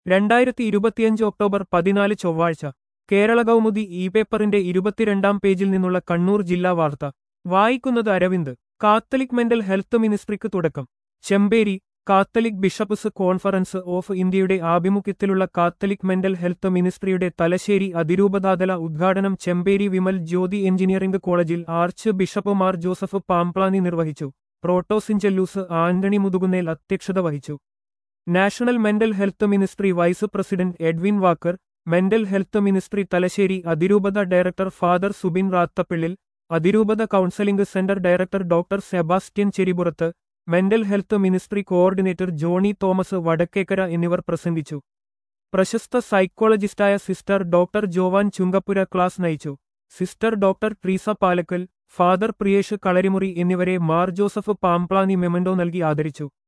രണ്ടായിരത്തി ഇരുപത്തിയഞ്ച് ഒക്ടോബർ പതിനാല് ചൊവ്വാഴ്ച കേരള കൗമുദി ഇ പേപ്പറിന്റെ ഇരുപത്തിരണ്ടാം പേജിൽ നിന്നുള്ള കണ്ണൂർ ജില്ലാ വാർത്ത വായിക്കുന്നത് അരവിന്ദ് കാത്തലിക് മെന്റൽ ഹെൽത്ത് മിനിസ്ട്രിക്ക് തുടക്കം Chemperi Catholic bishops conference of ഇന്ത്യയുടെ ആഭിമുഖ്യത്തിലുള്ള കാത്തലിക് മെന്റൽ ഹെൽത്ത് മിനിസ്ട്രിയുടെ തലശ്ശേരി അതിരൂപതാതല ഉദ്ഘാടനം ചെമ്പേരി വിമൽ ജ്യോതി എഞ്ചിനീയറിംഗ് കോളേജിൽ archbishop Mar Joseph Pamplany നിർവഹിച്ചു പ്രോട്ടോസിൻജല്ലൂസ് ആന്റണി മുതുകുന്നേൽ അധ്യക്ഷത വഹിച്ചു national mental health ministry vice president Edwin Walker mental health ministry Thalassery അതിരൂപത ഡയറക്ടർ ഫാദർ സുബിൻ റാത്തപ്പിള്ളിൽ അതിരൂപത counselling centre director doctor Sebastian Cheripurath mental health ministry coordinator Johnny Thomas Vadakkekara എന്നിവർ പ്രസംഗിച്ചു പ്രശസ്ത സൈക്കോളജിസ്റ്റായ sister doctor Joan Chungapura class നയിച്ചു sister doctor Treesa Palakkal father Priyesh Kalarimuri എന്നിവരെ Mar Joseph Pamplany memento നൽകി ആദരിച്ചു